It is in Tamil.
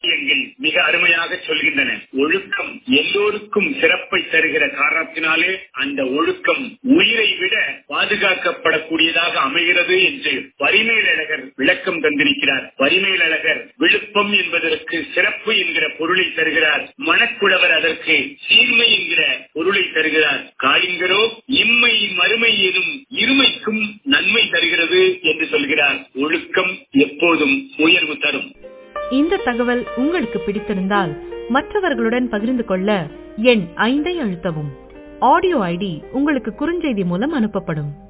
இலக்கியங்கள் மிக அருமையாக சொல்கின்றன ஒழுக்கம் எல்லோருக்கும் சிறப்பை தருகிற காரணத்தினாலே அந்த ஒழுக்கம் உயிரை விட பாதுகாக்கப்படக்கூடியதாக அமைகிறது என்று வரிமேலழகர் விளக்கம் தந்திருக்கிறார் வரிமேலழகர் விழுப்பம் என்பதற்கு சிறப்பு என்கிற பொருளை தருகிறார் மணக்குழவர் அதற்கு சீர்மை என்கிற பொருளை தருகிறார் காளிங்கரோ இம்மை மறுமை எனும் இருமைக்கும் நன்மை தருகிறது என்று சொல்கிறார் ஒழுக்கம் எப்போதும் உயர்வு தரும் இந்த தகவல் உங்களுக்கு பிடித்திருந்தால் மற்றவர்களுடன் பகிர்ந்து கொள்ள எண் ஐந்தை அழுத்தவும் ஆடியோ ஐடி உங்களுக்கு குறுஞ்செய்தி மூலம் அனுப்பப்படும்